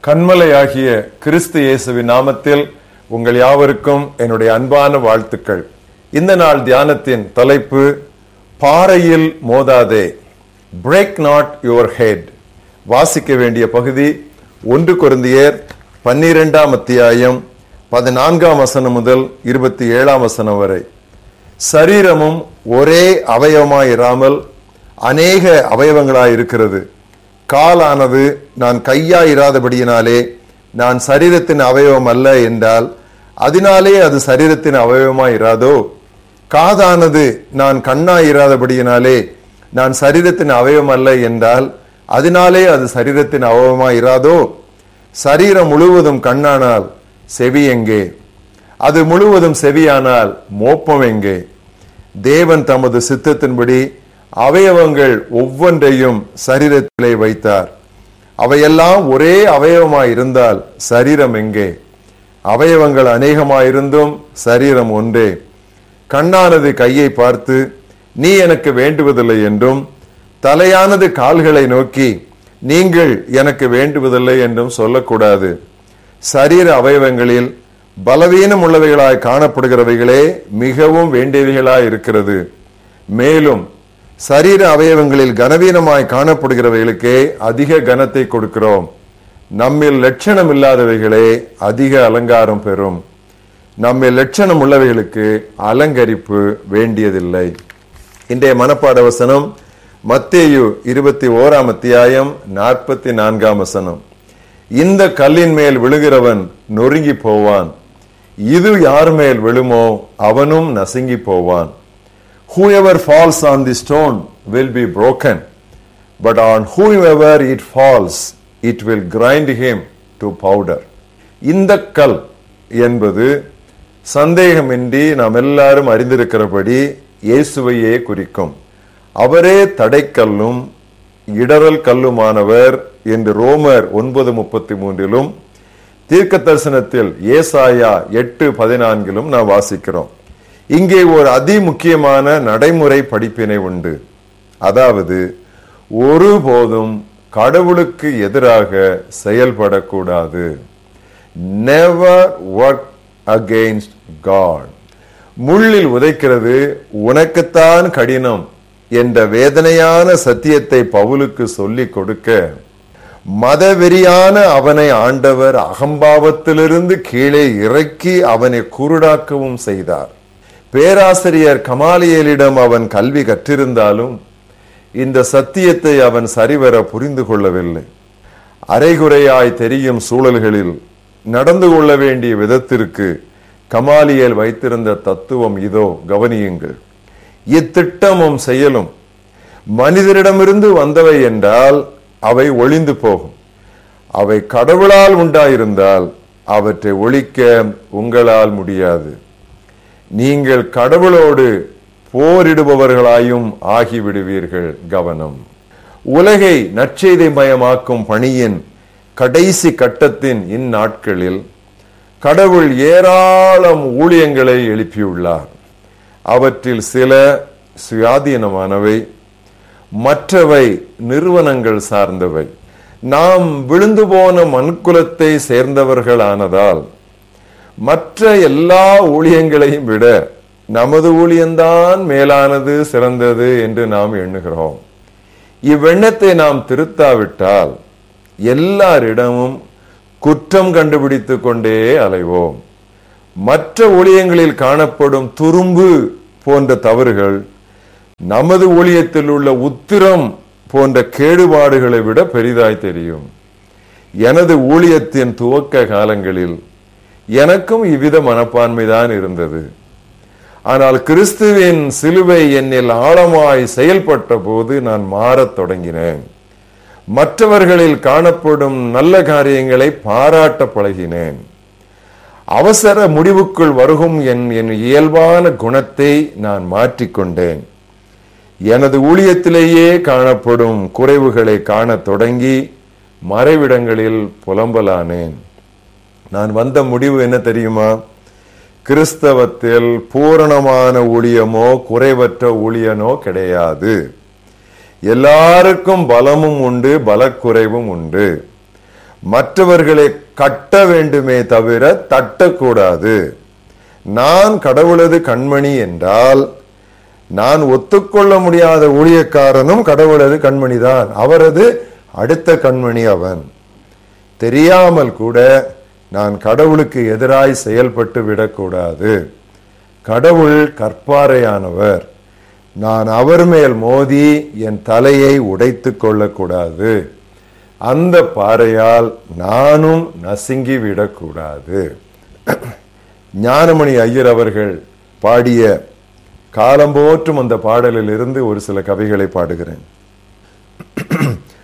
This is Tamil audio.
கண்மலையாகிய கிறிஸ்து இயேசுவின் நாமத்தில் உங்கள் யாவருக்கும் என்னுடைய அன்பான வாழ்த்துக்கள் இந்த நாள் தியானத்தின் தலைப்பு பாறையில் மோதாதே பிரேக் நாட் யுவர் ஹெட் வாசிக்க வேண்டிய பகுதி ஒன்று கொருந்தியர் பன்னிரெண்டாம் அத்தியாயம் பதினான்காம் வசனம் முதல் இருபத்தி ஏழாம் வசனம் வரை சரீரமும் ஒரே அவயவமாயிராமல் அநேக அவயவங்களாய் இருக்கிறது காலானது நான் கையாயிராதபடியினாலே நான் சரீரத்தின் அவயவம் அல்ல என்றால் அதனாலே அது சரீரத்தின் அவயவமாயிராதோ காதானது நான் கண்ணாயிராதபடியினாலே நான் சரீரத்தின் அவயவம் அல்ல என்றால் அதனாலே அது சரீரத்தின் அவயவமாயிராதோ சரீரம் முழுவதும் கண்ணானால் செவி எங்கே அது முழுவதும் செவியானால் மோப்பம் எங்கே தேவன் தமது சித்தத்தின்படி அவயவங்கள் ஒவ்வொன்றையும் சரீரத்திலே வைத்தார் அவையெல்லாம் ஒரே அவயவமாய் இருந்தால் சரீரம் எங்கே அவயவங்கள் அநேகமாயிருந்தும் சரீரம் ஒன்றே கண்ணானது கையை பார்த்து நீ எனக்கு வேண்டுவதில்லை என்றும் தலையானது கால்களை நோக்கி நீங்கள் எனக்கு வேண்டுவதில்லை என்றும் சொல்லக்கூடாது சரீர அவயவங்களில் பலவீனம் உள்ளவைகளாய் காணப்படுகிறவைகளே மிகவும் வேண்டியவைகளாய் இருக்கிறது மேலும் சரீர அவயவங்களில் கனவீனமாய் காணப்படுகிறவைகளுக்கே அதிக கனத்தை கொடுக்கிறோம் நம்மில் லட்சணம் இல்லாதவைகளே அதிக அலங்காரம் பெறும் நம்மில் லட்சணம் உள்ளவைகளுக்கு அலங்கரிப்பு வேண்டியதில்லை இன்றைய மனப்பாட வசனம் மத்தேயு இருபத்தி ஓராம் அத்தியாயம் நாற்பத்தி நான்காம் வசனம் இந்த கல்லின் மேல் விழுகிறவன் நொறுங்கி போவான் இது யார் மேல் விழுமோ அவனும் நசுங்கி போவான் whoever falls on the stone will be broken but on whoever it falls it will grind him to powder இந்த கல் என்பது சந்தேகமின்றி நாம் எல்லாரும் அறிந்திருக்கிறபடி இயேசுவையே குறிக்கும் அவரே தடைக்கல்லும் இடரல் கல்லுமானவர் என்று ரோமர் ஒன்பது முப்பத்தி மூன்றிலும் தீர்க்க தரிசனத்தில் ஏசாயா எட்டு பதினான்கிலும் நாம் வாசிக்கிறோம் இங்கே ஒரு அதி முக்கியமான நடைமுறை படிப்பினை உண்டு அதாவது ஒருபோதும் கடவுளுக்கு எதிராக செயல்படக்கூடாது நெவர் ஒர்க் அகெயின்ஸ்ட் காட் முள்ளில் உதைக்கிறது உனக்குத்தான் கடினம் என்ற வேதனையான சத்தியத்தை பவுலுக்கு சொல்லிக் கொடுக்க மதவெறியான அவனை ஆண்டவர் அகம்பாவத்திலிருந்து கீழே இறக்கி அவனை குருடாக்கவும் செய்தார் பேராசிரியர் கமாலியலிடம் அவன் கல்வி கற்றிருந்தாலும் இந்த சத்தியத்தை அவன் சரிவர புரிந்து கொள்ளவில்லை அரைகுறையாய் தெரியும் சூழல்களில் நடந்து கொள்ள வேண்டிய விதத்திற்கு கமாலியல் வைத்திருந்த தத்துவம் இதோ கவனியுங்கள் இத்திட்டமும் செயலும் மனிதரிடமிருந்து வந்தவை என்றால் அவை ஒளிந்து போகும் அவை கடவுளால் உண்டாயிருந்தால் அவற்றை ஒழிக்க உங்களால் முடியாது நீங்கள் கடவுளோடு போரிடுபவர்களாயும் ஆகிவிடுவீர்கள் கவனம் உலகை நற்செய்தி மயமாக்கும் பணியின் கடைசி கட்டத்தின் இந்நாட்களில் கடவுள் ஏராளம் ஊழியங்களை எழுப்பியுள்ளார் அவற்றில் சில சுயாதீனமானவை மற்றவை நிறுவனங்கள் சார்ந்தவை நாம் விழுந்து போன மண்குலத்தை சேர்ந்தவர்களானதால் மற்ற எல்லா ஊழியங்களையும் விட நமது ஊழியம்தான் மேலானது சிறந்தது என்று நாம் எண்ணுகிறோம் இவ்வெண்ணத்தை நாம் திருத்தாவிட்டால் எல்லாரிடமும் குற்றம் கண்டுபிடித்துக் கொண்டே அலைவோம் மற்ற ஊழியங்களில் காணப்படும் துரும்பு போன்ற தவறுகள் நமது ஊழியத்தில் உள்ள உத்திரம் போன்ற கேடுபாடுகளை விட பெரிதாய் தெரியும் எனது ஊழியத்தின் துவக்க காலங்களில் எனக்கும் இவ்வித மனப்பான்மைதான் இருந்தது ஆனால் கிறிஸ்துவின் சிலுவை என்னில் ஆழமாய் செயல்பட்ட போது நான் மாறத் தொடங்கினேன் மற்றவர்களில் காணப்படும் நல்ல காரியங்களை பாராட்ட பழகினேன் அவசர முடிவுக்குள் வருகும் என் என் இயல்பான குணத்தை நான் மாற்றிக்கொண்டேன் எனது ஊழியத்திலேயே காணப்படும் குறைவுகளை காணத் தொடங்கி மறைவிடங்களில் புலம்பலானேன் நான் வந்த முடிவு என்ன தெரியுமா கிறிஸ்தவத்தில் பூரணமான ஊழியமோ குறைவற்ற ஊழியனோ கிடையாது எல்லாருக்கும் பலமும் உண்டு பலக்குறைவும் உண்டு மற்றவர்களை கட்ட வேண்டுமே தவிர தட்டக்கூடாது நான் கடவுளது கண்மணி என்றால் நான் ஒத்துக்கொள்ள முடியாத ஊழியக்காரனும் கடவுளது கண்மணிதான் அவரது அடுத்த கண்மணி அவன் தெரியாமல் கூட நான் கடவுளுக்கு எதிராய் செயல்பட்டு விடக்கூடாது கடவுள் கற்பாரையானவர் நான் அவர் மேல் மோதி என் தலையை உடைத்து கொள்ளக்கூடாது அந்த பாறையால் நானும் நசுங்கி விடக்கூடாது ஞானமணி ஐயர் அவர்கள் பாடிய காலம் போற்றும் அந்த பாடலில் இருந்து ஒரு சில கவிகளை பாடுகிறேன்